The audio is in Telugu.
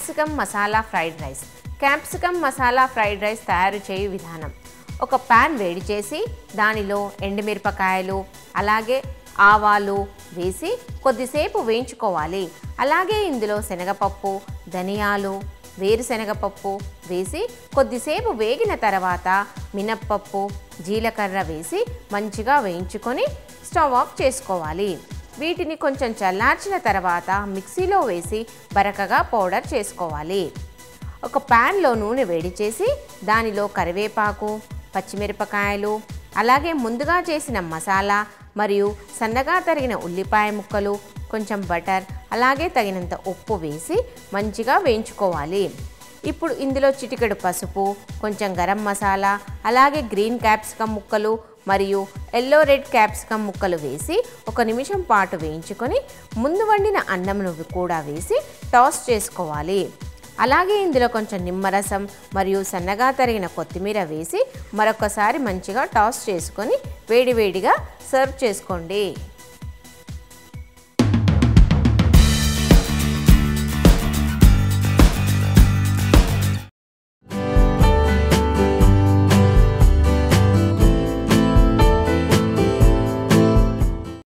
capsicum masala fried rice capsicum masala fried rice తయారు చేయు విధానం ఒక పాన్ వేడి చేసి దానిలో ఎండుమిరపకాయలు అలాగే ఆవాలు వేసి కొద్దిసేపు వేయించుకోవాలి అలాగే ఇందులో శనగపప్పు ధనియాలు వేరుశనగపప్పు వేసి కొద్దిసేపు వేగిన తర్వాత మినప్పప్పు జీలకర్ర వేసి మంచిగా వేయించుకొని స్టవ్ ఆఫ్ చేసుకోవాలి వీటిని కొంచెం చల్లార్చిన తర్వాత మిక్సీలో వేసి బరకగా పౌడర్ చేసుకోవాలి ఒక ప్యాన్లో నూనె వేడి చేసి దానిలో కరివేపాకు పచ్చిమిరపకాయలు అలాగే ముందుగా చేసిన మసాలా మరియు సన్నగా తరిగిన ఉల్లిపాయ ముక్కలు కొంచెం బటర్ అలాగే తగినంత ఉప్పు వేసి మంచిగా వేయించుకోవాలి ఇప్పుడు ఇందులో చిటికెడు పసుపు కొంచెం గరం మసాలా అలాగే గ్రీన్ క్యాప్సికమ్ ముక్కలు మరియు ఎల్లో రెడ్ క్యాప్సికమ్ ముక్కలు వేసి ఒక నిమిషం పాటు వేయించుకొని ముందు వండిన అన్నంను కూడా వేసి టాస్ చేసుకోవాలి అలాగే ఇందులో కొంచెం నిమ్మరసం మరియు సన్నగా తరిగిన కొత్తిమీర వేసి మరొకసారి మంచిగా టాస్ చేసుకొని వేడివేడిగా సర్వ్ చేసుకోండి